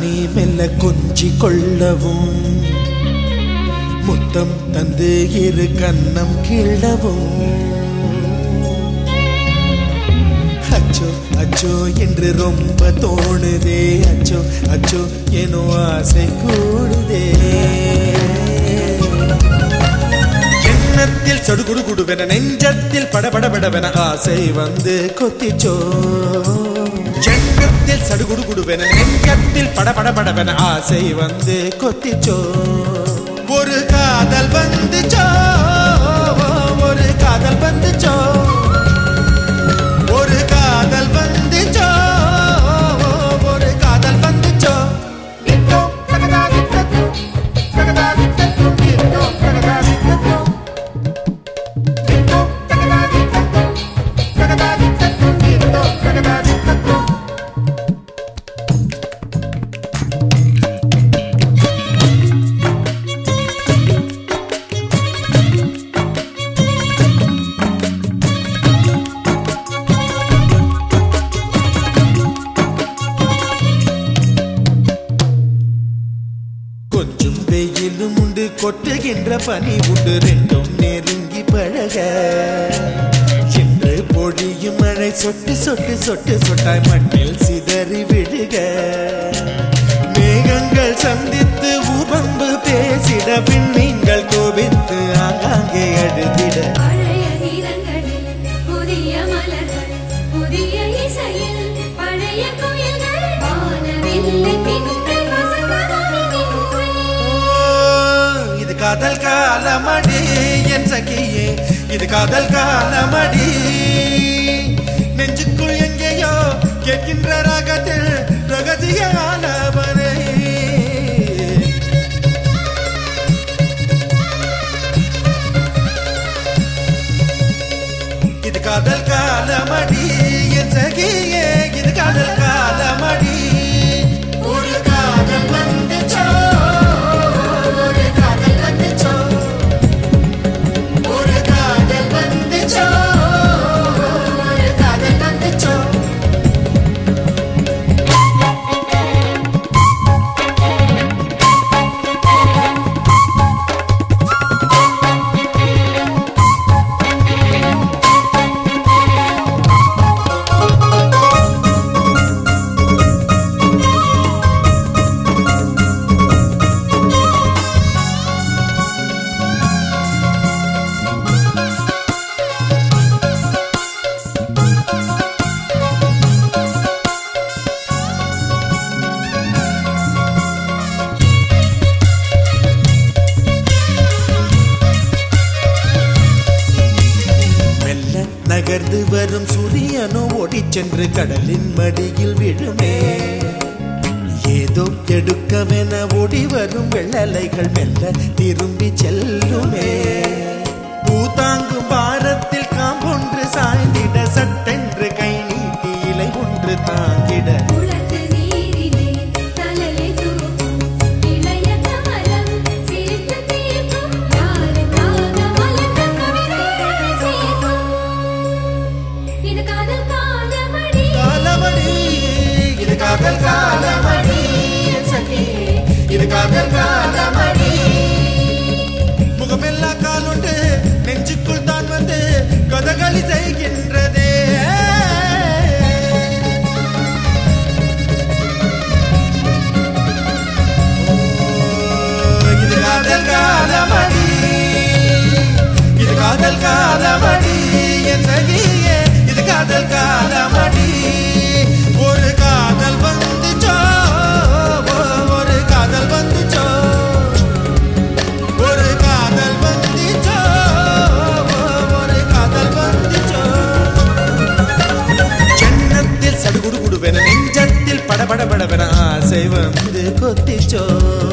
நானே மெல்ல கொஞ்சி கொள்ளவும் முத்தம் தந்து இரு கன்னம் கிள்ளவும் அச்சோ அச்சோ என்று ரொம்ப தோணுதே அச்சோ அச்சோ ஏனோ ஆசை கூடுதே எண்ணத்தில் சடுகுடு குடுவென நெஞ்சத்தில் படபடபடவென ஆசை வந்து கொத்திச்சோ எண்ணத்தில் சடுகுடு குடுவென நெஞ்சத்தில் படபடபடவென ஆசை வந்து கொத்திச்சோ ஒரு காதல் வந்துச்சோ ஒரு காதல் வந்துச்சோ ஒரு காதல் வந்துச்சோ ஒரு காதல் வந்துச்சோ கொஞ்சம் வெயிலும் உண்டு கொட்டுகின்ற பனி உண்டு ரெண்டும் நெருங்கி பழக இன்று பொழியும் மழை சொட்டு சொட்டு சொட்டு சொட்டாய் மண்ணில் சிதறி விழுக மேகங்கள் சந்தித்து உபம்பு பேசிட விண்மீன்கள் கோபித்து ஆங்காங்கே அழுதிட பழைய கீதங்களில் புதிய மலர்கள் புதிய இசையில் பழைய குயில்கள் வானவில்லை திங்கள் வசந்தமாய் நின்றே. ஓ, இது காதல் காலமடி என் சகியே இது காதல் காலமடி நெஞ்சுக்குள் எங்கேயோ கேட்கின்ற ராகத்தில் ரகசிய ஆலவனை இது காதல் காலமடி என் சகியே இது காதல் காலமடி ஒரு காதல் வந்துச்சோ ஒரு காதல் வந்துச்சோ ஒரு காதல் வந்துச்சோ ஒரு காதல் வந்துச்சோ மெல்ல நகர்ந்து வரும் சூரியனோ ஓடிச் சென்று கடலின் மடியில் விழுமே ஏதோ எடுக்கவென ஓடி வரும் வெள்ளலைகள் மெல்ல திரும்பி செல்லுமே பூதாங்கும் பாரத்தில் காம்பொன்று சாய்ந்திட சட்டென்று கை நீட்டி இலை ஒன்று தாங்கிட உலகு நீரிலே தலலை தூக்கும் இளைய கமலம் சிரித்து தீர்க்கும் யாருக்காக மலர்ந்த கவிதைகளை சேர்க்கும் இது காதல் காலமடி காலமடி இது காதல் காலமடி என் சகியே, இது காதல் காலமடி முகமெல்லா காலுண்டு நெஞ்சுக்குள் தான் வந்து கதகளி செய்கின்றதே இது காதல் காலமடி இது காதல் காலமடி என் சகியே இது காதல் காலமடி ஒரு காதல் வந்துச்சோ ஒரு காதல் வந்துச்சோ ஒரு காதல் வந்துச்சோ ஒரு காதல் வந்துச்சோ எண்ணத்தில் சடுகுடு குடுவென நெஞ்சத்தில் படபடபடவென ஆசை வந்து கொத்திச்சோ